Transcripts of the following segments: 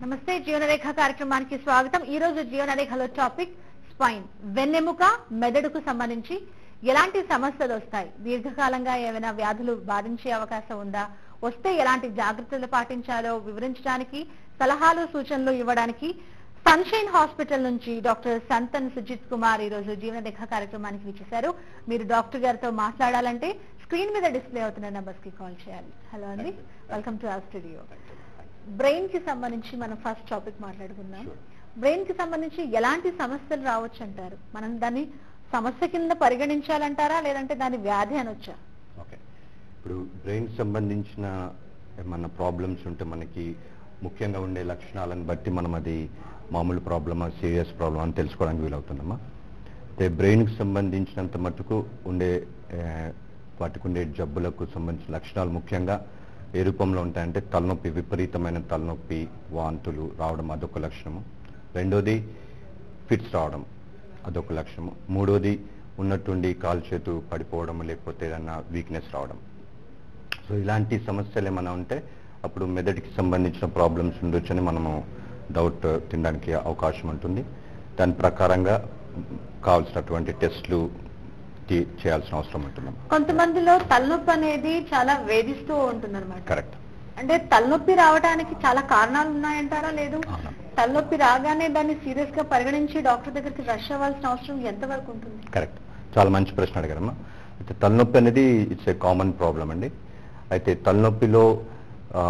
నమస్తే జీవనరేఖ కార్యక్రమానికి స్వాగతం ఈ రోజు జీవనరేఖలో టాపిక్ స్పైన్ వెన్నెముక మెదడుకు సంబంధించి ఎలాంటి సమస్యలు వస్తాయి దీర్ఘకాలంగా ఏమైనా వ్యాధులు బాధించే అవకాశం ఉందా వస్తే ఎలాంటి జాగ్రత్తలు పాటించాలో వివరించడానికి సలహాలు సూచనలు ఇవ్వడానికి సన్షైన్ హాస్పిటల్ నుంచి డాక్టర్ సంతన్ సుజిత్ కుమార్ ఈ రోజు జీవనరేఖ కార్యక్రమానికి విచ్చేశారు మీరు డాక్టర్ గారితో మాట్లాడాలంటే స్క్రీన్ మీద డిస్ప్లే అవుతున్న నంబర్స్ కి కాల్ చేయాలి హలో అండి welcome to our studio brain కి సంబంధించి మనం ఫస్ట్ టాపిక్ మాట్లాడుకుందాం బ్రెయిన్ కి సంబంధించి ఎలాంటి సమస్యలు రావచ్చు అంటారు మనం దాన్ని సమస్య కింద పరిగణించాలంటారా లేదంటే దాని వ్యాధి అనొచ్చా ఓకే ఇప్పుడు బ్రెయిన్ సంబంధించిన ఏమన్నా ప్రాబ్లమ్స్ ఉంటే మనకి ముఖ్యంగా ఉండే లక్షణాలను బట్టి మనం అది మామూలు ప్రాబ్లమా సీరియస్ ప్రాబ్లమ్ అని తెలుసుకోవడానికి వీలవుతుందమ్మా అయితే బ్రెయిన్కి సంబంధించినంత మటుకు ఉండే ఆ, వాటికి ఉండే జబ్బులకు సంబంధించిన లక్షణాలు ముఖ్యంగా ఏ రూపంలో ఉంటాయంటే తలనొప్పి విపరీతమైన తలనొప్పి వాంతులు రావడం అదొక లక్షణము రెండోది ఫిట్స్ రావడం అదొక లక్షణము మూడోది ఉన్నట్టుండి కాలు చేతు పడిపోవడం లేకపోతే ఏదన్నా వీక్నెస్ రావడం సో ఇలాంటి సమస్యలు ఏమైనా ఉంటే అప్పుడు మెదడుకి సంబంధించిన ప్రాబ్లమ్స్ ఉండొచ్చని మనము డౌట్ తినడానికి అవకాశం ఉంటుంది దాని ప్రకారంగా కావాల్సినటువంటి టెస్ట్లు తీ- చేయాల్సిన అవసరం ఉంటుంది కొంతమందిలో తలనొప్పి అనేది చాలా వేధిస్తూ ఉంటుంది కరెక్ట్ అంటే తలనొప్పి రావడానికి చాలా కారణాలు ఉన్నాయంటారా లేదు అవును. తలనొప్పి రాగానే దాన్ని సీరియస్ గా పరిగణించి డాక్టర్ దగ్గరికి రష్ అవ్వాల్సిన అవసరం ఎంత వరకు ఉంటుంది కరెక్ట్ చాలా మంచి ప్రశ్న అడిగారమ్మా అయితే తలనొప్పి అనేది ఇట్స్ ఏ కామన్ ప్రాబ్లం అండి అయితే తలనొప్పిలో ఆ,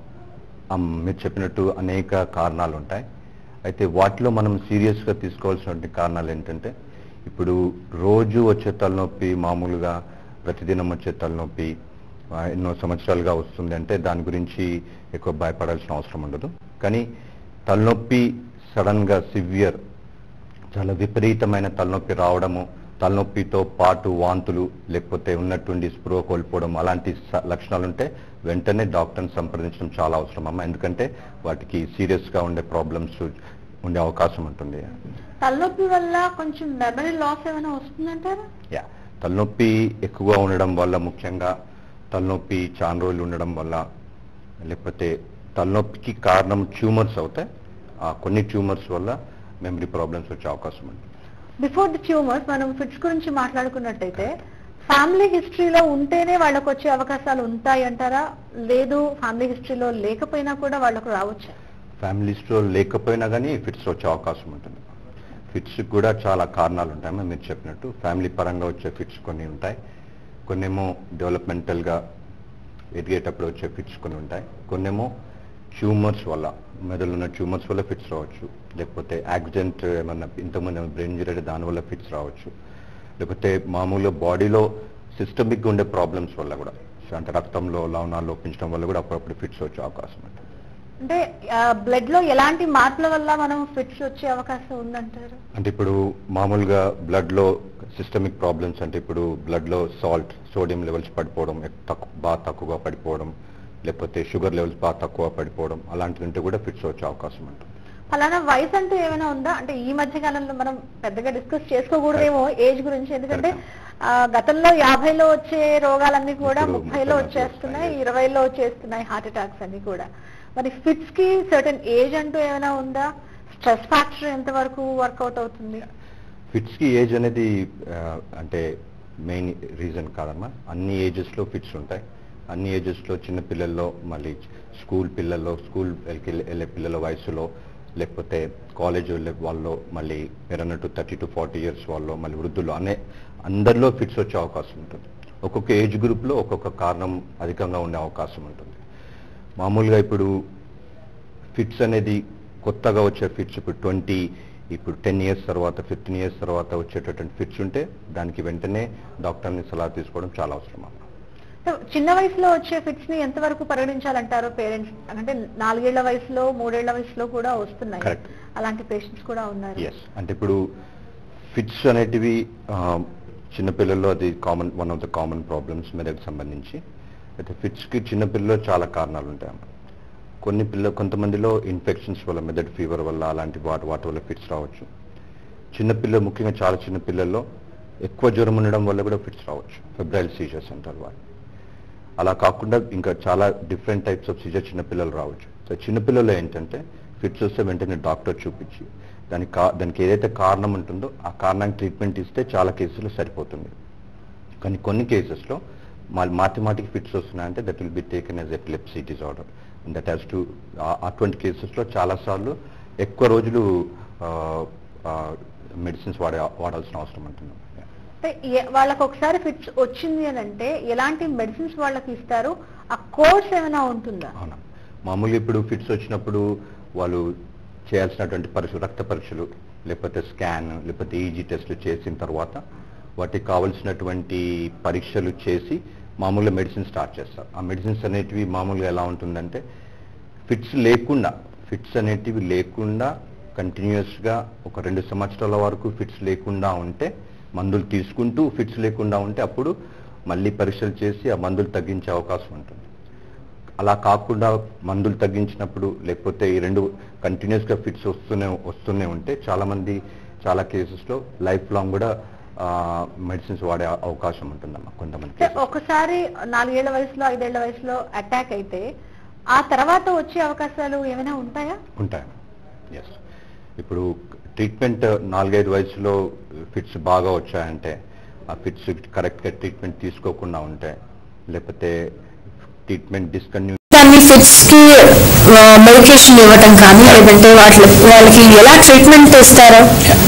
అమ్, మీరు చెప్పినట్టు అనేక కారణాలు ఉంటాయి అయితే వాటిలో మనం సీరియస్గా తీసుకోవాల్సినటువంటి కారణాలు ఏంటంటే ఇప్పుడు రోజు వచ్చే తలనొప్పి మామూలుగా ప్రతిదినం వచ్చే తలనొప్పి ఆ, ఎన్నో సంవత్సరాలుగా వస్తుంది అంటే దాని గురించి ఎక్కువ భయపడాల్సిన అవసరం ఉండదు కానీ తలనొప్పి సడన్గా సివియర్ చాలా విపరీతమైన తలనొప్పి రావడము తలనొప్పితో పాటు వాంతులు లేకపోతే ఉన్నట్టుండి స్పృహ కోల్పోవడం అలాంటి స- లక్షణాలు ఉంటే వెంటనే డాక్టర్ని సంప్రదించడం చాలా అవసరం అమ్మ ఎందుకంటే వాటికి serious గా ఉండే ప్రాబ్లమ్స్ ఉండే అవకాశం ఉంటుంది తలనొప్పి వల్ల కొంచెం మెమరీ లాస్ ఏమైనా వస్తుందంటారా యా తలనొప్పి ఎక్కువగా ఉండడం వల్ల ముఖ్యంగా తలనొప్పి చాలా రోజులు ఉండడం వల్ల లేకపోతే తలనొప్పికి కారణం ట్యూమర్స్ అవుతాయి ఆ కొన్ని ట్యూమర్స్ వల్ల మెమరీ ప్రాబ్లమ్స్ వచ్చే అవకాశం ఉంది బిఫోర్ ది ట్యూమర్స్ మనం ఫిట్స్ గురించి మాట్లాడుకున్నట్టయితే ఫ్యామిలీ హిస్టరీలో ఉంటేనే వాళ్ళకు వచ్చే అవకాశాలు ఉంటాయి అంటారా లేదు ఫ్యామిలీ హిస్టరీలో లేకపోయినా కూడా వాళ్ళకు రావచ్చా ఫ్యామిలీస్లో లేకపోయినా కానీ ఫిట్స్ వచ్చే అవకాశం ఉంటుంది ఫిట్స్ కూడా చాలా కారణాలు ఉంటాయి మీరు చెప్పినట్టు ఫ్యామిలీ పరంగా వచ్చే ఫిట్స్ కొన్ని ఉంటాయి కొన్నేమో డెవలప్మెంటల్గా ఎదిగేటప్పుడు వచ్చే ఫిట్స్ కొన్ని ఉంటాయి కొన్నేమో ట్యూమర్స్ వల్ల మెదడులో ఉన్న ట్యూమర్స్ వల్ల ఫిట్స్ రావచ్చు లేకపోతే యాక్సిడెంట్ ఏమన్నా ఇంతకుముందు బ్రెయిన్ ఇంజరీ దానివల్ల ఫిట్స్ రావచ్చు లేకపోతే మామూలుగా బాడీలో సిస్టమిక్గా ఉండే ప్రాబ్లమ్స్ వల్ల కూడా సో అంటే రక్తంలో లవణాలు లోపించడం వల్ల కూడా అప్పుడప్పుడు ఫిట్స్ వచ్చే అవకాశం ఉంటుంది అంటే బ్లడ్ లో ఎలాంటి మార్పుల వల్ల మనం ఫిట్స్ వచ్చే అవకాశం ఉందంటారు అంటే ఇప్పుడు మామూలుగా బ్లడ్ లో సిస్టమిక్ ప్రాబ్లమ్స్ అంటే ఇప్పుడు బ్లడ్ లో సాల్ట్ సోడియం లెవెల్స్ పడిపోవడం ఎక్- తక్కు- బాగా తక్కువగా పడిపోవడం లేకపోతే షుగర్ లెవెల్స్ బాగా తక్కువ పడిపోవడం అలాంటివి ఉంటే కూడా ఫిట్స్ వచ్చే అవకాశం ఉంటుంది ఫలానా వయసు అంటూ ఏమైనా ఉందా అంటే ఈ మధ్య కాలంలో మనం పెద్దగా డిస్కస్ చేసుకోకూడదేమో ఏజ్ గురించి ఎందుకంటే ఆ, గతంలో యాభైలో వచ్చే రోగాలన్నీ కూడా ఇప్పుడు ముప్పైలో ముప్పై వచ్చేస్తున్నాయి వస్తున్నాయి. ఇరవైలో వచ్చేస్తున్నాయి హార్ట్ అటాక్స్ అన్ని కూడా మరి ఫిట్స్ కి సర్టన్ ఏజ్ అంటూ ఏమైనా ఉందా స్ట్రెస్ ఫ్యాక్టర్ ఎంత వరకు వర్కౌట్ అవుతుంది ఫిట్స్ కి ఏజ్ అనేది ఆ, అంటే మెయిన్ రీజన్ కాదమ్మా అన్ని ఏజెస్ లో ఫిట్స్ ఉంటాయి అన్ని ఏజెస్ లో చిన్న పిల్లల్లో మళ్ళీ స్కూల్ పిల్లల్లో స్కూల్ వెళ్ళే పిల్లల వయసులో లేకపోతే కాలేజ్ వెళ్ళే వాళ్ళు మళ్ళీ మీరు అన్నట్టు థర్టీ టు ఫార్టీ ఇయర్స్ వాళ్ళు మళ్ళీ వృద్ధులు అనే అందరిలో ఫిట్స్ వచ్చే అవకాశం ఉంటుంది ఒక్కొక్క ఏజ్ గ్రూప్లో ఒక్కొక్క కారణం అధికంగా ఉండే అవకాశం ఉంటుంది మామూలుగా ఇప్పుడు ఫిట్స్ అనేది కొత్తగా వచ్చే ఫిట్స్ ఇప్పుడు ట్వంటీ ఇప్పుడు టెన్ ఇయర్స్ తర్వాత ఫిఫ్టీన్ ఇయర్స్ తర్వాత వచ్చేటటువంటి ఫిట్స్ ఉంటే దానికి వెంటనే డాక్టర్ని సలహా తీసుకోవడం చాలా అవసరం అన్నమాట. సో చిన్న వయసులో వచ్చే ఫిట్స్ ని ఎంత వరకు పరిగణించాలంటారు పేరెంట్స్ అంటే నాలుగేళ్ల వయసులో మూడేళ్ల వయసులో కూడా వస్తున్నాయి Correct. అలాంటి పేషెంట్స్ కూడా ఉన్నారు ఎస్ అంటే ఇప్పుడు ఫిట్స్ అనేటివి ఆ, చిన్నపిల్లల్లో అది common one of the common problems మెదడుకు సంబంధించి అయితే ఫిట్స్కి చిన్నపిల్లల్లో చాలా కారణాలు ఉంటాయి కొన్ని పిల్ల కొంతమందిలో ఇన్ఫెక్షన్స్ వల్ల మెదడు ఫీవర్ వల్ల అలాంటి వాటి వాటి వల్ల ఫిట్స్ రావచ్చు చిన్నపిల్లలు ముఖ్యంగా చాలా చిన్న పిల్లల్లో ఎక్కువ జ్వరం ఉండడం వల్ల కూడా ఫిట్స్ రావచ్చు ఫెబ్రైల్ సీజర్స్ అంటారు వాటి అలా కాకుండా ఇంకా చాలా డిఫరెంట్ టైప్స్ ఆఫ్ సీజర్ చిన్నపిల్లలు రావచ్చు సో చిన్నపిల్లలు ఏంటంటే ఫిట్స్ వస్తే వెంటనే డాక్టర్ చూపించి దానికి కా దానికి ఏదైతే కారణం ఉంటుందో ఆ కారణానికి ట్రీట్మెంట్ ఇస్తే చాలా కేసులు సరిపోతుంది కానీ కొన్ని కేసెస్లో మా మాటి మాటికి ఫిట్స్ వస్తున్నాయంటే that will be taken as epilepsy disorder that has to అటువంటి కేసెస్లో చాలాసార్లు ఎక్కువ రోజులు మెడిసిన్స్ వాడే వాడాల్సిన అవసరం ఉంటుంది అంటే ఏ- వాళ్ళకి ఒకసారి ఫిట్స్ వచ్చింది అని అంటే ఎలాంటి మెడిసిన్స్ వాళ్ళకి ఇస్తారు ఆ కోర్స్ ఏమైనా ఉంటుందా అవునా మామూలుగా ఇప్పుడు ఫిట్స్ వచ్చినప్పుడు వాళ్ళు చేయాల్సినటువంటి పరీక్షలు రక్త పరీక్షలు లేకపోతే స్కాన్ లేకపోతే ఈజీ టెస్ట్లు చేసిన తర్వాత వాటికి కావలసినటువంటి పరీక్షలు చేసి మామూలుగా మెడిసిన్ స్టార్ట్ చేస్తారు ఆ మెడిసిన్స్ అనేటివి మామూలుగా ఎలా ఉంటుందంటే ఫిట్స్ లేకుండా ఫిట్స్ అనేటివి లేకుండా కంటిన్యూస్గా ఒక రెండు సంవత్సరాల వరకు ఫిట్స్ లేకుండా ఉంటే మందులు తీసుకుంటూ ఫిట్స్ లేకుండా ఉంటే అప్పుడు మళ్ళీ పరీక్షలు చేసి ఆ మందులు తగ్గించే అవకాశం ఉంటుంది అలా కాకుండా మందులు తగ్గించినప్పుడు లేకపోతే ఈ రెండు కంటిన్యూస్గా ఫిట్స్ వస్తూనే వస్తూనే ఉంటే చాలా మంది చాలా కేసెస్లో లైఫ్ లాంగ్ కూడా మెడిసిన్స్ వాడే అవకాశం ఉంటుందమ్మా కొంతమంది అంటే cases. ఒకసారి నాలుగేళ్ల వయసులో ఐదేళ్ల వయసులో అటాక్ అయితే ఆ తర్వాత వచ్చే అవకాశాలు ఏమైనా ఉంటాయా ఉంటాయి ఎస్ ఇప్పుడు ట్రీట్మెంట్ నాలుగైదు వయసులో ఫిట్స్ బాగా వచ్చాయంటే ఆ ఫిట్స్ కరెక్ట్గా ట్రీట్మెంట్ తీసుకోకుండా ఉంటే లేకపోతే ట్రీట్మెంట్ డిస్కంటిన్యూ దాన్ని ఫిట్స్ కి మెడికేషన్ ఇవ్వటం కానీ లేదంటే వాటి వాళ్ళకి ఎలా ట్రీట్మెంట్ ఇస్తారో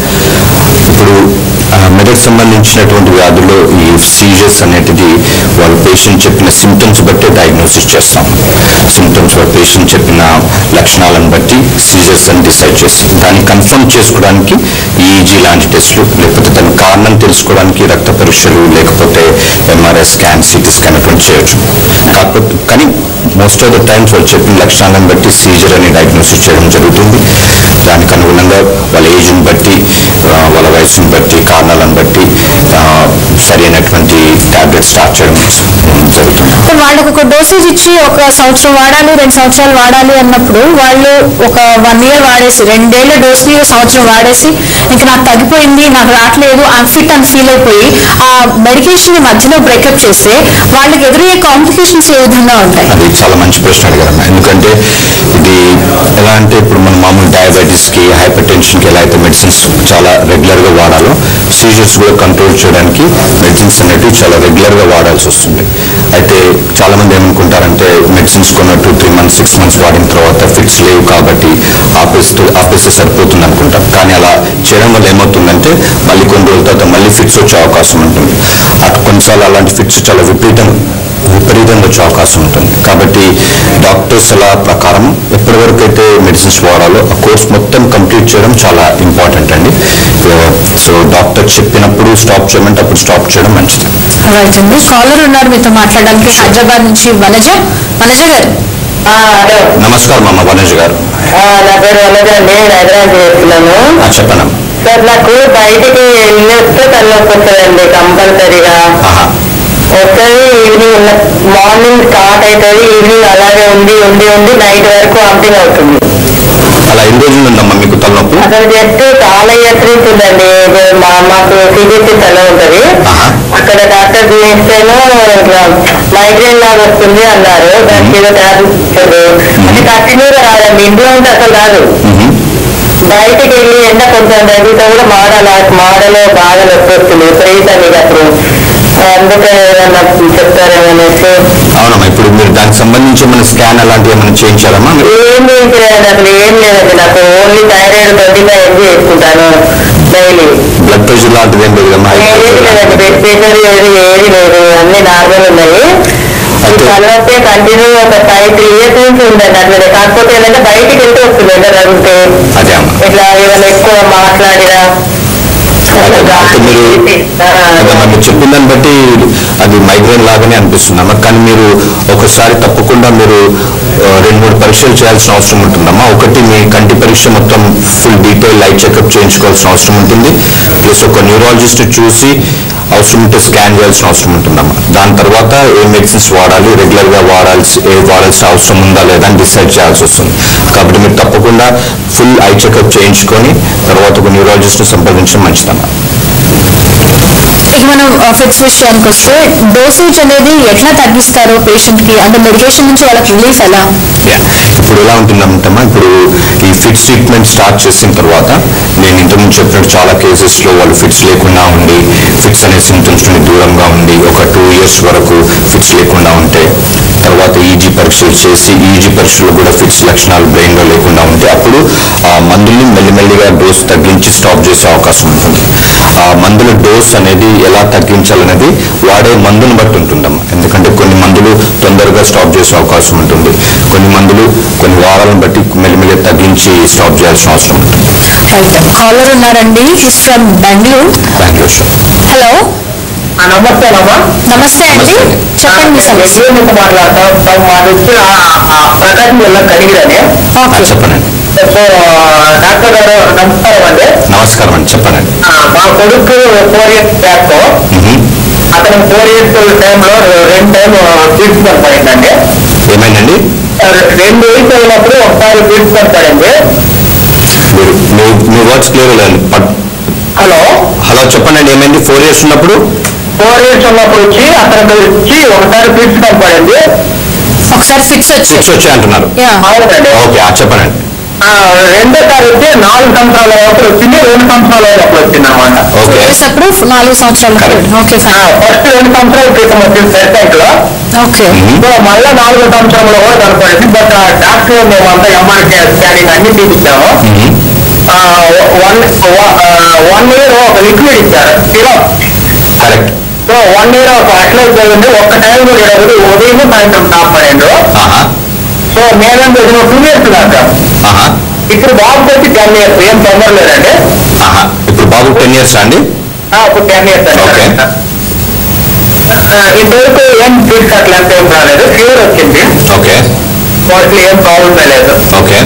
ఇప్పుడు ఆ, మెదడుకు సంబంధించినటువంటి వ్యాధుల్లో ఈ సీజర్స్ అనేటిది వాళ్ళ పేషెంట్ చెప్పిన సిమ్టమ్స్ బట్టే డయాగ్నోసిస్ చేస్తాం సిమ్టమ్స్ పేషెంట్ చెప్పిన లక్షణాలను బట్టి సీజర్స్ అని డిసైడ్ చేస్తాం దాన్ని కన్ఫర్మ్ చేసుకోవడానికి ఈఈజీ లాంటి టెస్టులు లేకపోతే దాని కారణం తెలుసుకోవడానికి రక్త పరీక్షలు లేకపోతే ఎంఆర్ఐ స్కాన్ సిటీ స్కాన్ అటువంటి చేయొచ్చు కాకపోతే కానీ మోస్ట్ ఆఫ్ ద టైమ్స్ వాళ్ళు చెప్పిన లక్షణాలను బట్టి సీజర్ అని డయాగ్నోసిస్ చేయడం జరుగుతుంది దానికి అనుగుణంగా వాళ్ళ ఏజ్ని బట్టి ఆ, వాళ్ళ వయసుని బట్టి కారణాలను బట్టి ఆ, సరైనటువంటి టాబ్లెట్ స్టార్ట్ చేయడం జరుగుతుంది అంటే వాళ్ళకి ఒక డోసేజ్ ఇచ్చి ఒక సంవత్సరం వాడాలి రెండు సంవత్సరాలు వాడాలి అన్నప్పుడు వాళ్ళు ఒక వన్ ఇయర్ వాడేసి రెండేళ్ల డోస్ ని సంవత్సరం వాడేసి ఇంకా నాకు తగ్గిపోయింది నాకు రావట్లేదు ఐమ్ ఫిట్ అని ఫీల్ అయిపోయి ఆ మెడికేషన్ ని మధ్యలో బ్రేకప్ చేస్తే వాళ్ళకి ఎదురయ్యే కాంప్లికేషన్స్ ఏ విధంగా ఉంటాయి అది చాలా మంచి ప్రశ్న అడిగారమ్మా ఎందుకంటే ఇది ఎలా అంటే ఇప్పుడు మన మామూలు డయాబెటీస్కి హైపర్ టెన్షన్కి ఎలా అయితే మెడిసిన్స్ చాలా రెగ్యులర్గా వాడాలో సీజర్స్ కూడా కంట్రోల్ చేయడానికి మెడిసిన్స్ అనేటివి చాలా రెగ్యులర్గా వాడాల్సి వస్తుంది అయితే చాలా మంది ఏమనుకుంటారంటే మెడిసిన్స్ కొన్న two three months six months వాడిన తర్వాత ఫిట్స్ లేవు కాబట్టి ఆపేస్తే ఆపేస్తే సరిపోతుంది అనుకుంటాం కానీ అలా చేయడం వల్ల ఏమవుతుందంటే మళ్ళీ కొన్ని రోజుల తర్వాత మళ్ళీ ఫిట్స్ వచ్చే అవకాశం ఉంటుంది అటు కొన్నిసార్లు అలాంటి ఫిట్స్ చాలా విపరీతం విపరీతంగా వచ్చే అవకాశం ఉంటుంది కాబట్టి డాక్టర్స్ అలా ప్రకారం ఎప్పటి వరకు అయితే మెడిసిన్స్ వాడాలో ఆ కోర్స్ మొత్తం కంప్లీట్ చేయడం చాలా ఇంపార్టెంట్ అండి సో డాక్టర్ చెప్పినప్పుడు స్టాప్ చేయమంటే అప్పుడు స్టాప్ చేయడం మంచిది రైట్ అండి కాలర్ ఉన్నారు మీతో మాట్లాడడానికి హైదరాబాద్ నుంచి వనజ వనజ గారు ఆ, హలో నమస్కారం అమ్మ వనజ్ గారు ఆ, నా పేరు వనజ అండి నేను హైదరాబాద్ చేస్తున్నాను ఆ, చెప్పండి సార్ నాకు బయటికి వెళ్ళొస్తే తలనొప్పి వస్తుందండి కంపల్సరీగా ఆహా వస్తుంది ఈవినింగ్ ఉన్న- మార్నింగ్ స్టార్ట్ అవుతుంది ఈవినింగ్ అలాగే ఉండి ఉండి ఉండి నైట్ వరకు వామిటింగ్ అవుతుంది అలా ఎన్ని రోజులు ఉందమ్మా మీకు తలనొప్పి అసలు జస్ట్ చాలా ఇయర్స్ నుంచి ఉందండి ఇది మా మాకు సిబిఎస్సి తల ఉంటుంది ఆహా. అక్కడ డాక్టర్ చూపిస్తేనో ఇట్లా మైగ్రేన్ లాగా వస్తుంది అన్నారు దానికి ఏదో టాబ్లెట్స్ ఇచ్చారు అది కంటిన్యూగా రాదండి ఇంట్లో ఉంటే అసలు రాదు మ్మ్. బయటికి వెళ్ళి ఎండ కొంచెం తగ్గితే కూడా మాడల మాడలో బాగా నొప్పి వస్తుంది విపరీతంగా అప్పుడు అందుకే ఏదన్నా చెప్తారేమో అనేసి అవునమ్మా ఇప్పుడు మీరు దానికి సంబంధించి ఏమైనా స్కాన్ అలాంటివి ఏమైనా చేయించారమ్మా ఏం చేయించలేదండి అసలు ఏం లేదండి నాకు only thyroid twenty five MG చేసుకుంటాను డైలీ బ్లడ్ ప్రెషర్ లాంటిది ఏం లేదమ్మా ఏది లేదండి బ్లడ్ ప్రెషర్ ఏది ఏది లేదు అన్ని నార్మల్ ఉన్నాయి ఈ తలనొప్పి కంటిన్యూ ఒక ఫైవ్ త్రీ ఇయర్స్ నుంచి ఉందండి అట్లనే కాకపోతే ఏంటంటే బయటికి వెళ్తే వస్తుంది ఎండ తగ్గితే అదే అమ్మా ఇట్లా ఏమైనా ఎక్కువ మాట్లాడినా అదే అమ్మా. అయితే మీరు అదమ్మా మీరు చెప్పిన దాన్ని బట్టి అది మైగ్రేన్ లాగానే అనిపిస్తుందమ్మా కానీ మీరు ఒకసారి తప్పకుండా మీరు ఆ, రెండు మూడు పరీక్షలు చేయాల్సిన అవసరం ఉంటుందమ్మా ఒకటి మీ కంటి పరీక్ష మొత్తం ఫుల్ డీటెయిల్ లైట్ చెకప్ చేయించుకోవాల్సిన అవసరం ఉంటుంది ప్లస్ ఒక న్యూరాలజిస్ట్ చూసి అవసరం ఉంటే స్కాన్ చేయాల్సిన అవసరం ఉంటుందమ్మా దాని తర్వాత ఏ మెడిసిన్స్ వాడాలి రెగ్యులర్ గా వాడాల్సి ఏ వాడాల్సిన అవసరం ఉందా లేదా అని డిసైడ్ చేయాల్సి వస్తుంది కాబట్టి మీరు తప్పకుండా ఫుల్ ఐ చెకప్ చేయించుకొని తర్వాత ఒక న్యూరాలజిస్ట్ సంప్రదించడం మంచిదమ్మా ఇక మనం ఫిట్స్ విషయానికి వస్తే డోసేజ్ అనేది ఎట్లా తగ్గిస్తారు పేషెంట్ కి అంటే మెడికేషన్ నుంచి వాళ్ళకి రిలీఫ్ ఎలా Yeah. ఇప్పుడు ఎలా ఉంటుందంటమ్మా ఇప్పుడు ఈ ఫిట్స్ ట్రీట్మెంట్ స్టార్ట్ చేసిన తర్వాత నేను ఇంతకుముందు చెప్పినట్టు చాలా కేసెస్లో వాళ్ళు ఫిట్స్ లేకుండా ఉండి ఫిట్స్ అనే సిమ్టమ్స్ నుండి దూరంగా ఉండి ఒక టూ ఇయర్స్ వరకు ఫిట్స్ లేకుండా ఉంటే తర్వాత ఈజీ పరీక్షలు చేసి ఈజీ పరీక్షలు కూడా ఫిట్స్ లక్షణాలు బ్రెయిన్లో లేకుండా ఉంటే అప్పుడు ఆ మందుల్ని మెల్లిమెల్లిగా డోస్ తగ్గించి స్టాప్ చేసే అవకాశం ఉంటుంది ఆ మందుల డోస్ అనేది ఎలా తగ్గించాలనేది వాడే మందుని బట్టి ఉంటుందమ్మా ఎందుకంటే కొన్ని మందులు తొందరగా స్టాప్ చేసే అవకాశం ఉంటుంది కొన్ని మందులు కొన్ని వారాలను బట్టి మెల్లిమెల్లిగా తగ్గించి స్టాప్ చేయాల్సిన అవసరం ఉంటుంది రైట్ కాలర్ ఉన్నారండి his from Bengaluru Bengaluru show hello నమస్తే అమ్మా నమస్తే అండి చెప్పండి మీ సమస్య నేను నుంచి మాట్లాడతాం మాది వచ్చి ప్రకాశం జిల్లా కడిగిరని ఆ, చెప్పనండి సో డాక్టర్ గారు నమస్కారం అండి నమస్కారం అండి చెప్పనండి ఆ, మా కొడుకు ఫోర్ ఇయర్స్ బ్యాక్ మ్మ్. అతను ఫోర్ ఇయర్స్ టైంలో రెండు టైం ట్రీట్మెంట్ పడిందండి ఏమైందండి రెండు వయసు అయినప్పుడు ఒకసారి ట్రీట్మెంట్ పడింది మీరు మీ మీ వర్డ్స్ క్లియర్ లేదండి పట్- హలో హలో చెప్పండి ఏమైంది ఫోర్ ఇయర్స్ ఉన్నప్పుడు ఫోర్ ఇయర్స్ ఉన్నప్పుడు వచ్చి అతనికి వచ్చి ఒకసారి ట్రీట్మెంట్ పడింది ఒకసారి ఫిట్స్ వచ్చి ఫిట్స్ వచ్చాయి అంటున్నారు యా అవునండి ఓకే ఆ చెప్పనండి ఆ, రెండోసారి వచ్చి నాలుగు సంవత్సరాల లోపల వచ్చింది రెండు సంవత్సరాల లోపల వచ్చింది అనమాట ఓకే అప్పుడు నాలుగు సంవత్సరాలు Correct. ఓకే ఫైన్ ఫస్ట్ రెండు సంవత్సరాల క్రితం వచ్చింది ప్రెసెంట్ లో ఓకే మ్మ్. సో మళ్ళా నాలుగో సంవత్సరంలో కూడా కనపడింది బట్ ఆ డాక్టర్ మేమంతా ఎంఆర్కే స్కానింగ్ అన్ని తీపించాము మ్మ్. వన్ వన్ ఇయర్ ఒక లిక్విడ్ ఇచ్చారు syrup correct so one year ఒక అట్లే జరిగింది ఒక్క టైం కూడా ఇరవై ఉదయం సాయంత్రం కాపాడండు ఆహా సో మేడం చదివిన టూ ఇయర్స్ దాకా ఆహా ఇప్పుడు బాబుకి వచ్చి టెన్ ఇయర్స్ ఏం తొందర లేదండి ఆహా ఇప్పుడు బాబు టెన్ ఇయర్స్ అండి ఆ, ఇప్పుడు టెన్ ఇయర్స్ Okay. అండి ఆ, ఇంతవరకు ఏం ఫీడ్స్ అట్లా అంత ఏం రాలేదు ఫీవర్ వచ్చింది ఓకే వాటిలో ఏం ప్రాబ్లం లేదు ఓకే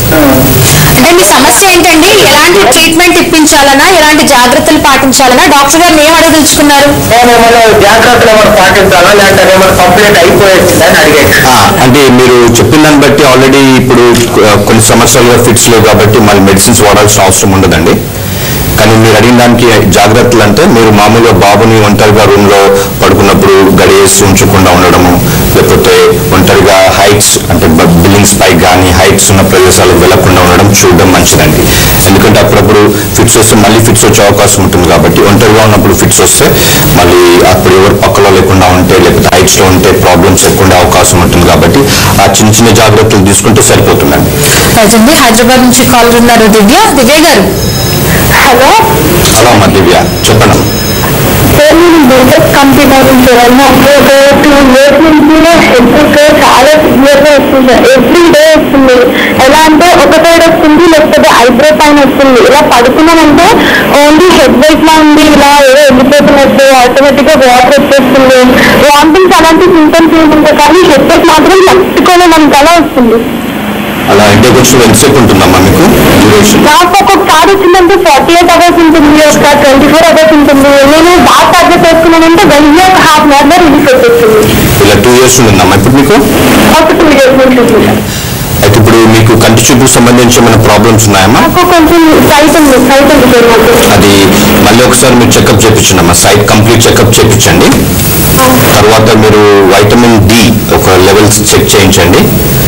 అంటే మీ సమస్య ఏంటండి ఎలాంటి ట్రీట్మెంట్ ఇప్పించాలన్నా ఎలాంటి జాగ్రత్తలు పాటించాలన్నా డాక్టర్ గారు ఏం అడగదలుచుకున్నారు నేను ఏమైనా జాగ్రత్తలు ఏమైనా పాటించాలా లేదంటే ఏమైనా కంప్లీట్ అయిపోయింది అని అడిగాను ఆ, అంటే మీరు చెప్పిన దాన్ని బట్టి ఆల్రెడీ ఇప్పుడు కొ- కొన్ని సంవత్సరాలుగా ఫిట్స్ లేవు కాబట్టి మళ్ళీ మెడిసిన్స్ వాడాల్సిన అవసరం ఉండదండి కానీ మీరు అడిగిన దానికి జాగ్రత్తలు అంటే మీరు మామూలుగా బాబుని ఒంటరిగా రూమ్ లో పడుకున్నప్పుడు గడియేసి ఉంచకుండా ఉండడము లేకపోతే ఒంటరిగా హైట్స్ అంటే బిల్డింగ్స్ పై కానీ హైట్స్ ఉన్న ప్రదేశాలకు వెళ్లకుండా ఉండడం చూడడం మంచిదండి ఎందుకంటే అప్పుడప్పుడు ఫిట్స్ వస్తే మళ్ళీ ఫిట్స్ వచ్చే అవకాశం ఉంటుంది కాబట్టి ఒంటరిగా ఉన్నప్పుడు ఫిట్స్ వస్తే మళ్ళీ అప్పుడు ఎవరు పక్కలో లేకుండా ఉంటే లేకపోతే హైట్స్ లో ఉంటే ప్రాబ్లమ్స్ ఎక్కువ అవకాశం ఉంటుంది కాబట్టి ఆ చిన్న చిన్న జాగ్రత్తలు తీసుకుంటే సరిపోతుందండి రైట్ అండి హైదరాబాద్ నుంచి కాలర్ ఉన్నారు దివ్య దివ్య గారు హలో హలో అమ్మ దివ్య చెప్పండి సార్ నేను బీటెక్ కంప్లీట్ అవుతుంది సార్ నాకు ఒక టూ ఇయర్స్ నుంచి హెడ్ చాలా సివియర్గా వస్తుంది సార్ ఎవ్రీ డే వస్తుంది ఎలా అంటే ఒక సైడ్ వస్తుంది లేకపోతే ఐబ్రో పైన వస్తుంది ఇలా పడుకున్నామంటే ఓన్లీ హెడ్ వెయిట్ లా ఉంది ఇలా ఏదో వెళ్ళిపోతున్నట్టు ఆటోమేటిక్ గా వాటర్ వచ్చేస్తుంది వామిటింగ్స్ అలాంటి సింటమ్స్ ఏముంటాయి కానీ హెడ్ వెయిట్ మాత్రం తట్టుకోలేనంత అలా వస్తుంది అలా ఇంటికి వచ్చి ఎంతసేపు ఉంటుందమ్మా మీకు డ్యూరేషన్ నాకు ఒక్కొక్కసారి వచ్చిందంటే ఫార్టీ ఎయిట్ అవర్స్ ఉంటుంది ఒక ట్వంటీ ఫోర్ అవర్స్ ఉంటుంది నేను బాగా టాబ్లెట్ వేసుకున్నానంటే వెంటనే ఒక హాఫ్ అన్ అవర్ లో రిలీఫ్ వచ్చేస్తుంది ఇలా టూ ఇయర్స్ ఉంటుందమ్మా ఇప్పుడు మీకు ఒక టూ ఇయర్స్ నుంచి ఉంటుంది. అయితే ఇప్పుడు మీకు కంటి చూపుకు సంబంధించి ఏమైనా ప్రాబ్లమ్స్ ఉన్నాయమ్మా నాకు కొంచెం సైట్ ఉంది సైట్ ఉంది సార్ నాకు అది మళ్ళీ ఒకసారి మీరు చెకప్ చేయించండి అమ్మా సైట్ కంప్లీట్ చెకప్ చేయించండి తర్వాత మీరు వైటమిన్ డి ఒక లెవెల్స్ చెక్ చేయించండి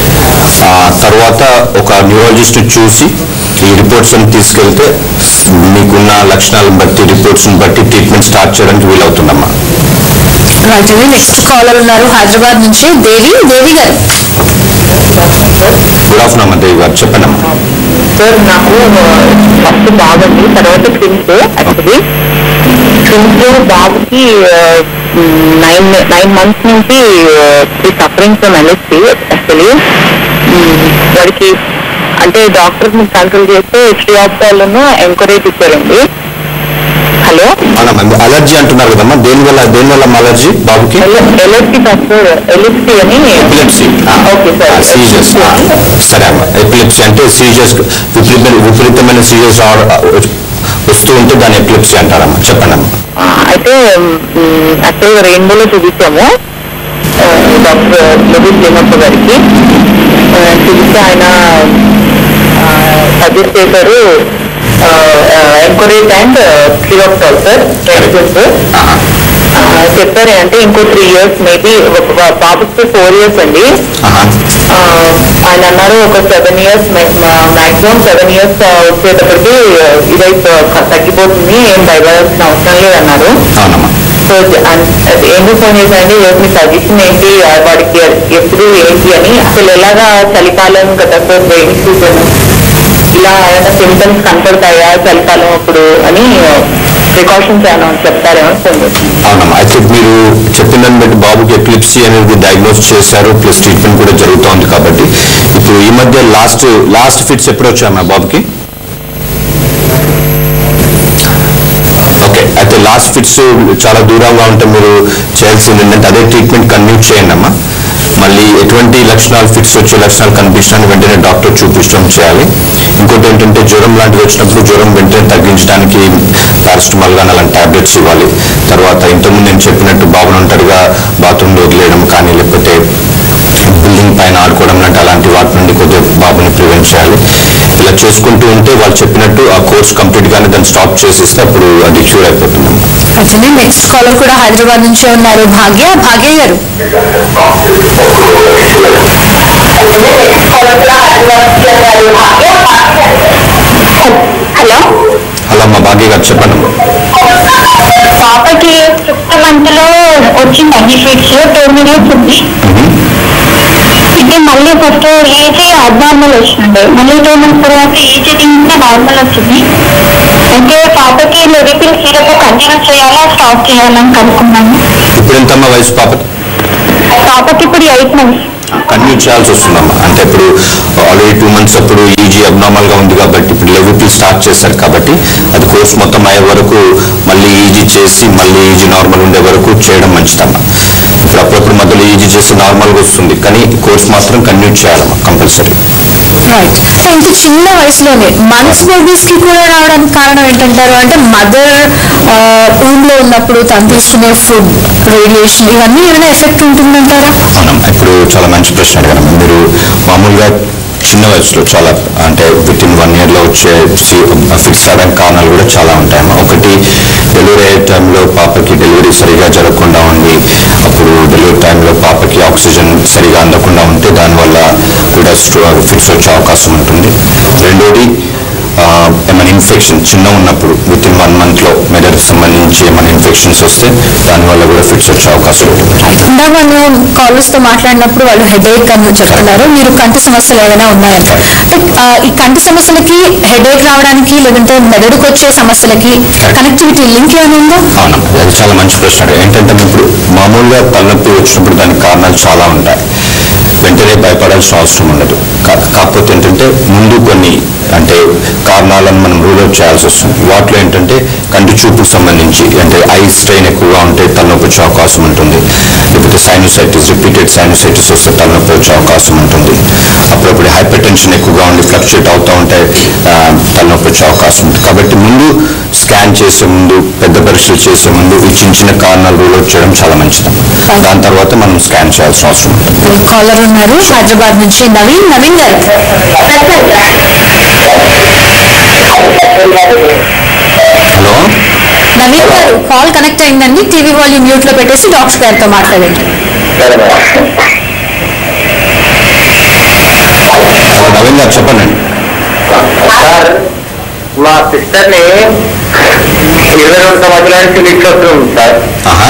ఆ తర్వాత ఒక న్యూరాలజిస్ట్ చూసి ఈ రిపోర్ట్స్ అని తీసుకెళ్తే మీకున్న లక్షణాలను బట్టి రిపోర్ట్స్ని బట్టి ట్రీట్మెంట్ స్టార్ట్ చేయడానికి వీలవుతుందమ్మా రైట్ అండి నెక్స్ట్ కాలర్ ఉన్నారు హైదరాబాద్ నుంచి దేవి దేవి గారు గుడ్ ఆఫ్టర్నూన్ అమ్మా దేవి గారు చెప్పండి అమ్మా సార్ నాకు ఫస్ట్ బాగుంది తర్వాత ట్విన్స్ యాక్చువల్లీ ట్విన్స్ బాబుకి నైన్ నైన్ మంత్స్ నుంచి సఫరింగ్ ఫ్రమ్ ఎల్ఎస్పీ యాక్చువల్లీ వాడికి అంటే డాక్టర్ ని కన్సల్ట్ చేస్తే హెచ్డి ఆప్టాలను ఎంకరేజ్ ఇచ్చారండి హలో అవునమ్మా అలర్జీ అంటున్నారు కదమ్మా దేనివల్ల దేనివల్ల అలర్జీ బాబుకి ఎల్ఎస్పీ డాక్టర్ ఎల్ఎస్పీ అని ఎపిలెప్సీ ఓకే సార్ సీజర్స్ సరే అమ్మా ఎపిలెప్సీ అంటే సీజర్స్ విపరీత విపరీతమైన సీజర్స్ వస్తూ ఉంటే దాన్ని ఎపిలెప్సీ అంటారమ్మా చెప్పండి అమ్మా ఆ, అయితే యాక్చువల్గా రెయిన్బోలో చూపించాము ఆ, డాక్టర్ లెబిస్ లేమప్ప గారికి ఆ, చూపిస్తే ఆయన సజెస్ట్ చేశారు ఎంకరేజ్ అండ్ క్లియోప్టాల్ సార్ ఆహా. చెప్పారు అంటే ఇంకో త్రీ ఇయర్స్ మేబీ బాబుకి ఫోర్ ఇయర్స్ అండి ఆహా. ఆ, ఆయన అన్నారు ఒక seven years maximum seven years వచ్చేటప్పటికి ఇదైతే తగ్గిపోతుంది ఏం భయపడాల్సిన అవసరం లేదన్నారు అవునమ్మా సో ఎందుకు ఫోన్ చేశానంటే ఈరోజు మీ సజెషన్ ఏంటి ఆ వాడికి ఎప్పుడు ఏంటి అని అసలు ఎలాగా చలికాలం కదా సో రైనీ సీజన్ ఇలా ఏమైనా సింటమ్స్ కనపడతాయా చలికాలం అప్పుడు అని ప్రికాషన్స్ ఏమైనా చెప్తారేమో ఫోన్ చేశాను అవునమ్మా అయితే మీరు చెప్పిన దాన్ని బట్టి బాబుకి ఎపిలిప్సీ అనేది డయాగ్నోస్ చేశారు ప్లస్ ట్రీట్మెంట్ కూడా జరుగుతోంది కాబట్టి ఇప్పుడు ఈ మధ్య లాస్ట్ లాస్ట్ ఫిట్స్ ఎప్పుడు వచ్చాయమ్మా బాబుకి ఓకే అయితే లాస్ట్ ఫిట్స్ చాలా దూరంగా ఉంటే మీరు చేయాల్సింది ఏంటంటే అదే ట్రీట్మెంట్ కంటిన్యూ చేయండి అమ్మా మళ్ళీ ఎటువంటి లక్షణాలు ఫిట్స్ వచ్చే లక్షణాలు కనిపించడానికి వెంటనే డాక్టర్ చూపించడం చేయాలి ఇంకోటి ఏంటంటే జ్వరం లాంటివి వచ్చినప్పుడు జ్వరం వెంటనే తగ్గించడానికి పారాస్టమాల్ కానీ అలాంటి టాబ్లెట్స్ ఇవ్వాలి తర్వాత ఇంతకుముందు నేను చెప్పినట్టు బాబును ఒంటరిగా బాత్రూంలో వదిలేయడం కానీ లేకపోతే బిల్డింగ్ పైన ఆడుకోవడం లాంటి అలాంటి వాటి నుండి కొద్దిగా బాబుని ప్రివెంట్ చేయాలి ఇలా చేసుకుంటూ ఉంటే వాళ్ళు చెప్పినట్టు ఆ కోర్స్ కంప్లీట్ గానే దాన్ని స్టాప్ చేసిస్తే అప్పుడు అది క్యూర్ అయిపోతుంది అట్లనే నెక్స్ట్ కాలర్ కూడా హైదరాబాద్ నుంచే ఉన్నారు భాగ్య భాగ్య గారు హలో హలో మా భాగ్య గారు చెప్పండి పాపకి ఫిఫ్త్ మంత్ లో వచ్చిందండి ఫిట్స్ టూ మినిట్స్ ఉంది అంటే మళ్ళీ ఫస్ట్ ఏజ్ అబ్నార్మల్ వచ్చిండే మళ్ళీ టూ మంత్స్ తర్వాత ఏజ్ ఇంకా నార్మల్ వచ్చింది అంటే పాపకి లెవిపిల్ సిరప్ కంటిన్యూ చేయాలా స్టాప్ చేయాలని కనుక్కున్నాను ఇప్పుడు ఎంతమ్మా వయసు పాప పాపకి ఇప్పుడు ఎయిట్ మంత్స్ కంటిన్యూ చేయాల్సి వస్తుందమ్మా అంటే ఇప్పుడు ఆల్రెడీ టూ మంత్స్ అప్పుడు ఈజీ అబ్నార్మల్ గా ఉంది కాబట్టి ఇప్పుడు లెవెల్ స్టార్ట్ చేశారు కాబట్టి అది కోర్స్ మొత్తం అయ్యే వరకు మళ్ళీ ఈజీ చేసి మళ్ళీ ఈజీ నార్మల్ ఉండే వరకు చేయడం మంచిదమ్మా ఇప్పుడు అప్పుడప్పుడు మధ్యలో ఈజీ చేసి నార్మల్గా వస్తుంది కానీ కోర్స్ మాత్రం కంటిన్యూ చేయాలమ్మా కంపల్సరీ రైట్ ఇంత చిన్న వయసులోనే మంత్స్ బేబీస్ కి కూడా రావడానికి కారణం ఏంటంటారు అంటే మదర్ రూమ్ లో ఉన్నప్పుడు తను తీసుకునే ఫుడ్ రేడియేషన్ ఇవన్నీ ఏమైనా ఎఫెక్ట్ ఉంటుందంటారా అవునమ్మా ఇప్పుడు చాలా మంచి ప్రశ్న అడిగారమ్మా మీరు మామూలుగా చిన్న వయసులో చాలా అంటే విత్ ఇన్ వన్ ఇయర్లో వచ్చే ఫిక్స్ అవడానికి కారణాలు కూడా చాలా ఉంటాయమ్మా ఒకటి డెలివరీ అయ్యే టైంలో పాపకి డెలివరీ సరిగా జరగకుండా ఉండి అప్పుడు డెలివరీ టైంలో పాపకి ఆక్సిజన్ సరిగా అందకుండా ఉంటే దానివల్ల కూడా ఫిక్స్ వచ్చే అవకాశం ఉంటుంది రెండోది ఆ, ఏమైనా ఇన్ఫెక్షన్ చిన్న ఉన్నప్పుడు విత్ ఇన్ వన్ మంత్లో మెదడు సంబంధించి ఏమైనా ఇన్ఫెక్షన్స్ వస్తే దానివల్ల కూడా ఫిట్స్ వచ్చే అవకాశం ఉంటుంది ఇందాక మనం కాలర్స్ తో మాట్లాడినప్పుడు వాళ్ళు హెడేక్ అని చెప్తున్నారు మీరు కంటి సమస్యలు ఏమైనా ఉన్నాయంట అంటే ఆ, ఈ కంటి సమస్యలకి హెడేక్ రావడానికి లేదంటే మెదడుకు వచ్చే సమస్యలకి కనెక్టివిటీ లింక్ ఏమైనా ఉందా అవునమ్మా అది చాలా మంచి ప్రశ్న ఏంటంటే ఇప్పుడు మామూలుగా తలనొప్పి వచ్చినప్పుడు దానికి కారణాలు చాలా ఉంటాయి వెంటనే భయపడాల్సిన అవసరం ఉండదు కా- కాకపోతే ఏంటంటే ముందు కొన్ని అంటే కారణాలను మనం రూల్ అవుట్ చేయాల్సి వస్తుంది వాటిలో ఏంటంటే కంటి చూపుకు సంబంధించి అంటే ఐ స్ట్రెయిన్ ఎక్కువగా ఉంటే తలనొప్పి వచ్చే అవకాశం ఉంటుంది లేకపోతే సైనోసైటిస్ రిపీటెడ్ సైనోసైటిస్ వస్తే తలనొప్పి వచ్చే అవకాశం ఉంటుంది అప్పుడప్పుడు హైపర్ టెన్షన్ ఎక్కువగా ఉండి ఫ్లక్చుయేట్ అవుతూ ఉంటే ఆ, తలనొప్పి వచ్చే అవకాశం ఉంటుంది కాబట్టి ముందు స్కాన్ చేసే ముందు పెద్ద పరీక్షలు చేసే ముందు ఈ చిన్న చిన్న కారణాలు రూల్ అవుట్ చేయడం చాలా మంచిది దాని తర్వాత మనం స్కాన్ చేయాల్సిన అవసరం ఉంటుంది కాలర్ ఉన్నారు హైదరాబాద్ నుంచి నవీన్ నవీన్ గారు హలో నవీన్ గారు కాల్ కనెక్ట్ అయిందండి టీవీ వాల్యూమ్ మ్యూట్ లో పెట్టేసి డాక్టర్ గారితో మాట్లాడండి నవీన్ గారు చెప్పండి సార్ మా సిస్టర్ ని ఇరవై రెండు సంవత్సరాల నుంచి లిఫ్ట్ వస్తుంది సార్ ఆహా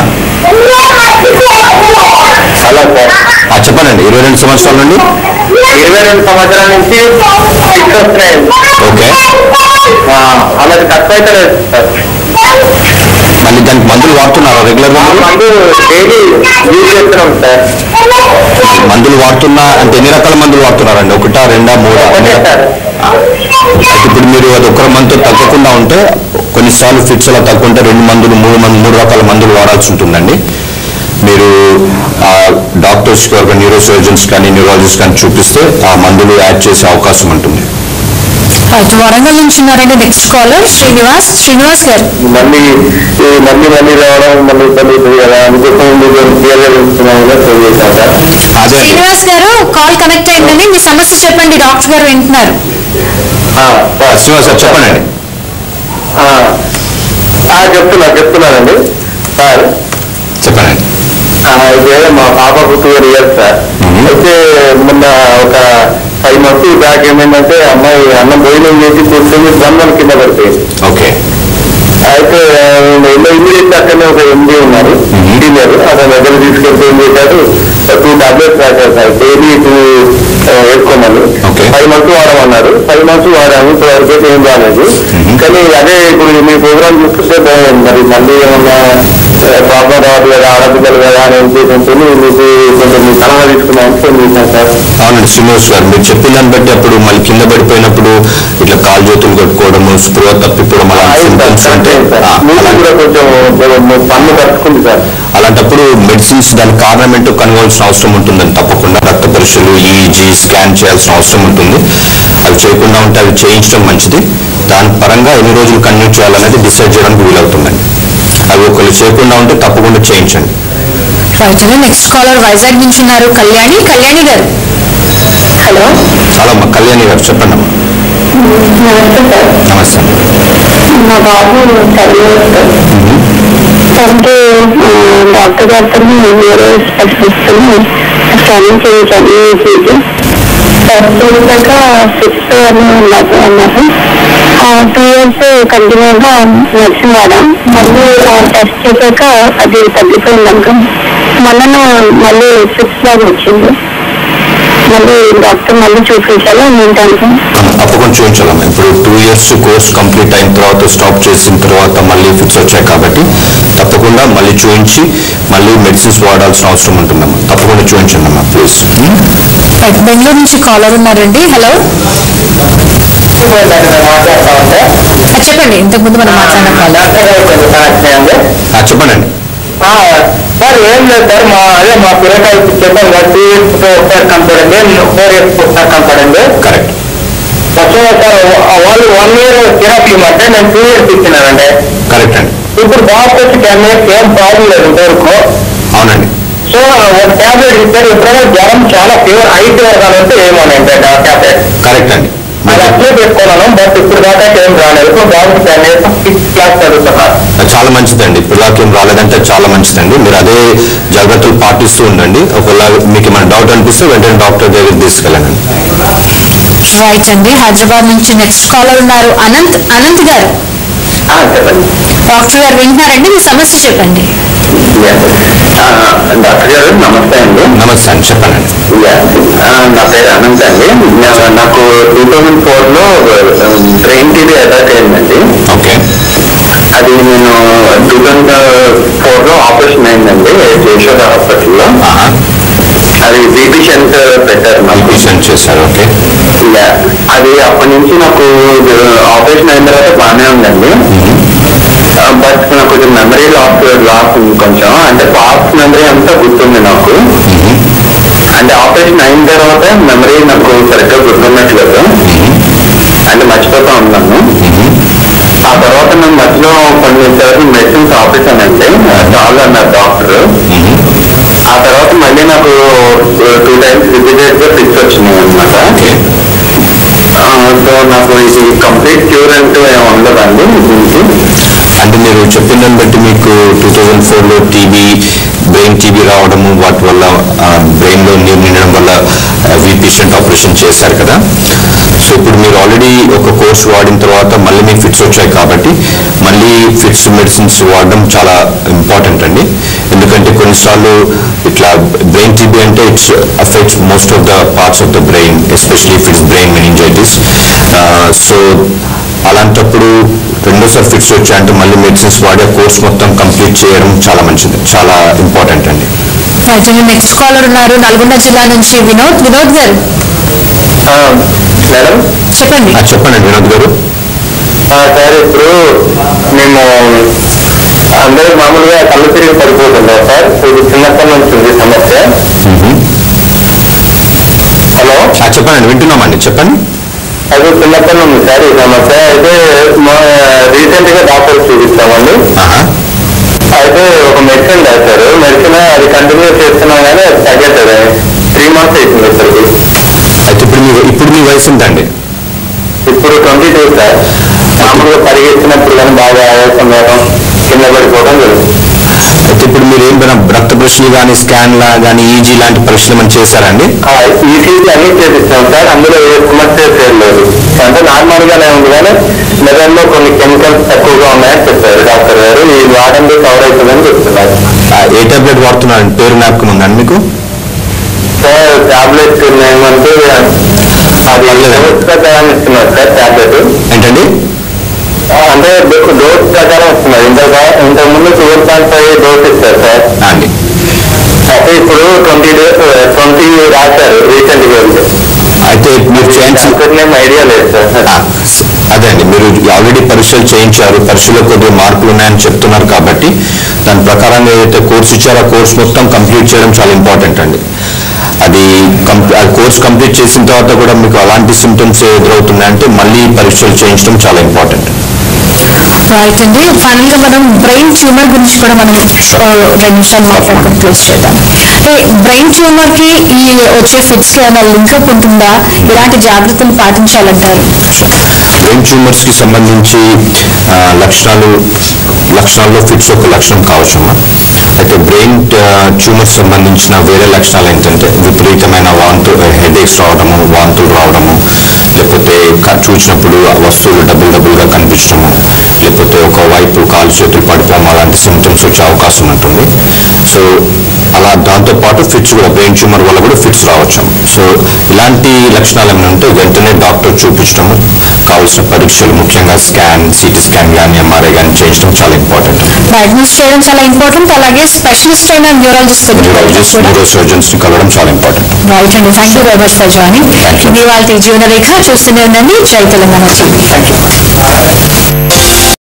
హలో సార్ ఆ, చెప్పండి ఇరవై రెండు సంవత్సరాల నుండి ఇరవై రెండు సంవత్సరాల నుంచి లిఫ్ట్ వస్తున్నాయి ఓకే ఆ, అలాగే తక్కువ అయితే లేదు సార్ మళ్ళీ దానికి మందులు వాడుతున్నారా రెగ్యులర్ గా ఆ మీరు? మందు డైలీ యూజ్ చేస్తున్నాం సార్ మందులు వాడుతున్నా అంటే ఎన్ని రకాల మందులు వాడుతున్నారండి ఒకటా రెండా మూడా ఓకే సార్ అయితే ఇప్పుడు మీరు అది ఒక్కరి మందు తగ్గకుండా ఉంటే కొన్నిసార్లు ఫిట్స్ అలా తగ్గుంటే రెండు మందులు మూడు మంది మూడు రకాల మందులు వాడాల్సి ఉంటుందండి మీరు డాక్టర్స్ న్యూరో సర్జన్స్ కానీ న్యూరాలజిస్ట్ కానీ చూపిస్తే ఆ మందులు యాడ్ చేసే అవకాశం ఉంటుంది రైట్ వరంగల్ నుంచి ఉన్నారండి నెక్స్ట్ కాలర్ శ్రీనివాస్ శ్రీనివాస్ గారు మళ్ళీ ఈ మళ్ళీ మళ్ళీ రావడం మళ్ళీ ఇబ్బంది అవుతుంది కదా అందుకోసం మీరు క్లియర్గా తెలుస్తున్నాం కదా ఫోన్ చేశాను సార్ అదే అండి శ్రీనివాస్ గారు కాల్ కనెక్ట్ అయిందండి మీ సమస్య చెప్పండి డాక్టర్ గారు వింటున్నారు ఆ, సార్ శ్రీనివాస్ సార్ చెప్పండి అండి ఆ, ఆ, చెప్తున్నా చెప్తున్నానండి సార్ చెప్పండి ఆ, ఇదే మా పాపకు టూ ఇయర్స్ సార్ Mhm. అయితే మొన్న ఒక ఫైవ్ మంత్స్ బ్యాక్ ఏమైందంటే అమ్మాయి అన్నం భోజనం చేసి కూర్చొని బంధం కింద పడిపోయింది ఓకే అయితే ఇమీడియట్ అక్కడనే ఒక ఎండి ఉన్నారు సీనియర్ అతని దగ్గర తీసుకెళ్తే ఏం చేశారు టూ టాబ్లెట్స్ రాశారు సార్ డైలీ టూ వేసుకోమని Okay. ఫైవ్ మంత్స్ వాడమన్నారు ఫైవ్ మంత్స్ వాడాము ఇప్పుడు వరకైతే ఏం రాలేదు కానీ అదే ఇప్పుడు మీ ప్రోగ్రామ్ చూస్తుంటే బాగుంది మరి మళ్ళీ ఏమన్నా ప్రాబ్లం రావద్దు కదా ఆడపిల్లలు కదా అనే ఉద్దేశంతో మీకు కొంచెం మీ సలహా తీసుకున్నాను ఫోన్ చేశాను సార్ అవునండి శ్రీనివాస్ గారు మీరు చెప్పిన దాన్ని బట్టి అప్పుడు మళ్ళీ కింద పడిపోయినప్పుడు ఇట్లా కాలు చేతులు కట్టుకోవడము స్పృహ తప్పిపోవడం అలాంటి సింటమ్స్ ఉంటే ఆ, మీకు అలాంటి- కూడా కొంచెం పన్ను కట్టుకుంది సార్ అలాంటప్పుడు మెడిసిన్స్ దానికి కారణం ఏంటో కనుగొనాల్సిన అవసరం ఉంటుందని తప్పకుండా రక్త పరీక్షలు ఈజీ స్కాన్ చేయాల్సిన అవసరం ఉంటుంది అవి చేయకుండా ఉంటే అవి చేయించడం మంచిది దాని పరంగా ఎన్ని రోజులు కంటిన్యూ చేయాలనేది డిసైడ్ చేయడానికి వీలవుతుందండి అవి ఒకళ్ళు చేయకుండా ఉంటే తప్పకుండా చేయించండి రైట్ అండి నెక్స్ట్ కాలర్ వైజాగ్ నుంచి ఉన్నారు కళ్యాణి కళ్యాణి గారు హలో చాలా మా కళ్యాణి గారు చెప్పండి అమ్మా నమస్తే సార్ నమస్తే మా బాబు చదివేస్తారు అంటే డాక్టర్ గారితో న్యూరో స్పెషలిస్ట్ స్కానింగ్ చేయించాలి ఈసీజీ టెస్ట్ చేశాక సిక్స్త్ అని ఉన్నారు అన్నారు టూ ఇయర్స్ కంటిన్యూగా మెడిసిన్ వాడాం మళ్ళీ టెస్ట్ చేశాక అది తగ్గిపోయింది అనుకో మొన్న మళ్ళీ సిక్స్త్ లాగా వచ్చింది మళ్ళీ డాక్టర్ మళ్ళీ చూపించాలి ఏంటంటే తప్పకుండా చూపించాలమ్మా ఇప్పుడు టూ ఇయర్స్ కోర్స్ కంప్లీట్ అయిన తర్వాత స్టాప్ చేసిన తర్వాత మళ్ళీ ఫిక్స్ వచ్చాయి కాబట్టి తప్పకుండా మళ్ళీ చూపించి మళ్ళీ మెడిసిన్స్ వాడాల్సిన అవసరం ఉంటుందమ్మా తప్పకుండా చూపించండి అమ్మా ప్లీజ్ రైట్ బెంగళూరు నుంచి కాలర్ ఉన్నారండి హలో మాట్లాడుతా ఉంటే చెప్పండి ఇంతకుముందు మనం మాట్లాడిన కాలర్ డాక్టర్ గారు కొంచెం కనెక్ట్ చేయండి చెప్పండి ఆ, సార్ ఏం లేదు సార్ మా అదే మా పిల్లకాయలు చెప్పాను కదా టూ ఇయర్స్ ఒకసారి కనపడండి ఫోర్ ఇయర్స్ ఒకసారి కనపడండి కరెక్ట్ వచ్చే సార్ వాళ్ళు వన్ ఇయర్ థెరపీ ఇవ్వమంటే నేను టూ ఇయర్స్ ఇచ్చినానండి కరెక్ట్ అండి ఇప్పుడు బాబు వచ్చి టెన్ ఇయర్స్ ఏం ప్రాబ్లం లేదు ఇంతవరకు అవునండి సో ఒక ట్యాబ్లెట్ ఇచ్చారు ఎప్పుడైనా జ్వరం చాలా ఫీవర్ హై ఫీవర్ కావాలంటే ఏమోనండి ఆ ట్యాబ్లెట్ కరెక్ట్ అండి అది అప్లై పెట్టుకున్నాను బట్ ఇప్పుడు దాకా ఏం రాలేదు ఇప్పుడు బాబుకి టెన్ ఇయర్స్ సిక్స్త్ క్లాస్ చదువుతున్నారు అది చాలా మంచిదండి పిల్లలకి ఏం రాలేదంటే చాలా మంచిదండి మీరు అదే జాగ్రత్తలు పాటిస్తూ ఉండండి ఒకవేళ మీకు ఏమైనా డౌట్ అనిపిస్తే వెంటనే డాక్టర్ దగ్గరికి తీసుకెళ్ళండి రైట్ అండి హైదరాబాద్ నుంచి నెక్స్ట్ కాలర్ ఉన్నారు అనంత్ అనంత్ గారు ఆ, చెప్పండి డాక్టర్ గారు వింటున్నారండి మీ సమస్య చెప్పండి ఆ, డాక్టర్ గారు నమస్తే అండి నమస్తే అండి చెప్పండి యా. ఆ, నా పేరు అనంత్ అండి నా- నాకు టూ థౌజండ్ ఫోర్ లో బ్రెయిన్ టీవీ అటాక్ అయిందండి ఓకే అది నేను టూ థౌజండ్ ఫోర్ లో ఆపరేషన్ అయిందండి యశోద హాస్పిటల్లో ఆహా అది బీపీ షంట్ పెట్టారు నాకు పేషెంట్ చేశారు ఓకే యా. అది అప్పటి నుంచి నాకు ఆపరేషన్ అయిన తర్వాత బాగానే ఉందండి బట్ నాకు కొంచెం మెమరీ లాస్ లాస్ ఉంది కొంచెం అంటే పాస్ట్ మెమరీ అంతా గుర్తుంది నాకు అంటే ఆపరేషన్ అయిన తర్వాత మెమరీ నాకు సరిగ్గా గుర్తున్నట్లేదు అంటే మర్చిపోతా ఉన్నాను ఆ తర్వాత నేను మధ్యలో కొన్ని సార్లు మెడిసిన్స్ ఆపేసానండి చాలు అన్నారు డాక్టర్ ఆ తర్వాత మళ్ళీ నాకు టూ టైమ్స్ రిపీటెడ్ గా ఫిక్స్ వచ్చినాయి అనమాట సో నాకు ఇది కంప్లీట్ క్యూర్ అంటూ ఏమి ఉండదండి దీనికి అంటే మీరు చెప్పిన దాన్ని బట్టి మీకు టూ థౌజండ్ ఫోర్లో టీబీ బ్రెయిన్ టీబీ రావడము వాటి వల్ల బ్రెయిన్లో నీరు నిండడం వల్ల వీ పేషెంట్ ఆపరేషన్ చేశారు కదా సో ఇప్పుడు మీరు ఆల్రెడీ ఒక కోర్స్ వాడిన తర్వాత మళ్ళీ మీకు ఫిట్స్ వచ్చాయి కాబట్టి మళ్ళీ ఫిట్స్ మెడిసిన్స్ వాడడం చాలా ఇంపార్టెంట్ అండి ఎందుకంటే కొన్నిసార్లు ఇట్లా బ్రెయిన్ టీబీ అంటే it's affects most of the parts of the brain especially fits brain meningitis so అలాంటప్పుడు రెండోసారి ఫిట్స్ వచ్చాయంటే మళ్ళీ మెడిసిన్స్ వాడే కోర్స్ మొత్తం కంప్లీట్ చేయడం చాలా మంచిది చాలా ఇంపార్టెంట్ అండి రైట్ అండి నెక్స్ట్ కాలర్ ఉన్నారు నల్గొండ జిల్లా నుంచి వినోద్ వినోద్ గారు ఆ, మేడం చెప్పండి ఆ, చెప్పండి వినోద్ గారు ఆ, సార్ ఇప్పుడు మేము అందరూ మామూలుగా కళ్ళు తిరిగి పడిపోతుందా సార్ ఇది చిన్నప్పటి నుంచి ఉంది సమస్య హలో ఆ, చెప్పండి వింటున్నామండి చెప్పండి అది చిన్నప్పటి నుంచి సార్ ఈ సమస్య అయితే రీసెంట్ గా డాక్టర్ చూపిస్తామండి ఆహా. అయితే ఒక మెడిసిన్ రాశారు మెడిసిన్ అది కంటిన్యూ చేస్తున్నాం కానీ అది తగ్గట్లేదు త్రీ మంత్స్ అవుతుంది ఇప్పటికి అయితే ఇప్పుడు మీ ఇప్పుడు మీ వయసు ఎంతండి ఇప్పుడు ట్వంటీ టూ సార్ మామూలుగా పరిగెత్తినప్పుడు కానీ బాగా ఆయాసం వేయడం కింద పడిపోవడం జరుగుతుంది అయితే ఇప్పుడు మీరు ఏమైనా రక్త పరీక్షలు కానీ స్కాన్ కానీ ఈజీ లాంటి పరీక్షలు ఏమైనా చేశారండి ఈసీజీ అన్ని చేపిస్తాం సార్ అందులో ఏ సమస్య లేదు అంటే నార్మల్ గానే ఉంది కానీ మెదడులో కొన్ని కెమికల్స్ తక్కువగా ఉన్నాయని చెప్పారు డాక్టర్ గారు ఈ వాడంలో కవర్ అవుతుందని చెప్తున్నారు ఆ, ఏ టాబ్లెట్ వాడుతున్నారండి పేరు జ్ఞాపకం ఉందండి మీకు సార్ టాబ్లెట్ ఏమంటే అది డోస్ ప్రకారం ఇస్తున్నారు సార్ టాబ్లెట్ ఏంటండి అంటే డోస్ ప్రకారం ఇస్తున్నారు ఇంత ఇంతకు ముందు ట్వెల్వ్ పాయింట్ ఫైవ్ డోస్ ఇస్తారు సార్ ఆ, అండి అయితే ఇప్పుడు ట్వంటీ డేస్ ట్వంటీ రాశారు రీసెంట్ గా వెళ్తే అయితే మీరు చేయించి డాక్టర్ నేమ్ ఐడియా లేదు సార్ ఆ, స- అదే అండి మీరు ఆల్రెడీ పరీక్షలు చేయించారు పరీక్షలో కొద్దిగా మార్పులు ఉన్నాయని చెప్తున్నారు కాబట్టి దాని ప్రకారం ఏదైతే కోర్స్ ఇచ్చారో ఆ కోర్స్ మొత్తం కంప్లీట్ చేయడం చాలా ఇంపార్టెంట్ అండి అది కంప్లీ ఆ కోర్స్ కంప్లీట్ చేసిన తర్వాత కూడా మీకు అలాంటి సిమ్టమ్స్ ఎదురవుతున్నాయంటే మళ్ళీ పరీక్షలు చేయించడం చాలా ఇంపార్టెంట్ రైట్ అండి ఫైనల్ గా మనం బ్రెయిన్ ట్యూమర్ గురించి కూడా మనం ఆ, రెండు నిమిషాలు మాట్లాడుకొని క్లోజ్ చేద్దాం అంటే బ్రెయిన్ ట్యూమర్ కి ఈ వచ్చే ఫిట్స్ కి ఏమైనా లింకప్ ఉంటుందా ఎలాంటి జాగ్రత్తలు పాటించాలంటారు బ్రెయిన్ ట్యూమర్స్ కి సంబంధించి ఆ, లక్షణాలు లక్షణాల్లో ఫిట్స్ ఒక లక్షణం కావచ్చమ్మా అయితే బ్రెయిన్ ట్యూమర్స్ సంబంధించిన వేరే లక్షణాలు ఏంటంటే విపరీతమైన వాంతు హెడేక్స్ రావడము వాంతులు రావడము లేకపోతే క- చూసినప్పుడు ఆ వస్తువులు డబుల్ డబుల్గా కనిపించడము లేకపోతే ఒక వైపు కాలు చేతులు పడిపోవడం అలాంటి సిమ్టమ్స్ వచ్చే అవకాశం ఉంటుంది సో అలా దాంతో పాటు ఫిట్స్ కూడా బ్రెయిన్ ట్యూమర్ వల్ల కూడా ఫిట్స్ రావచ్చు సో ఇలాంటి లక్షణాలు ఏమైనా ఉంటే వెంటనే డాక్టర్ చూపించడము కావాల్సిన పరీక్షలు ముఖ్యంగా స్కాన్ సిటీ స్కాన్ కానీ ఎంఆర్ఐ కానీ చేయించడం చాలా ఇంపార్టెంట్ డయాగ్నోస్ చేయడం చాలా ఇంపార్టెంట్ అలాగే స్పెషలిస్ట్ అయిన న్యూరాలజిస్ట్ న్యూరాలజిస్ట్ న్యూరో సర్జన్స్ ని కలవడం చాలా ఇంపార్టెంట్ రైట్ అండి thank you very much for joining ఇది వాళ్ళ జీవన రేఖ చూస్తూనే ఉండండి జై తెలంగాణ టీవీ థ్యాంక్ యూ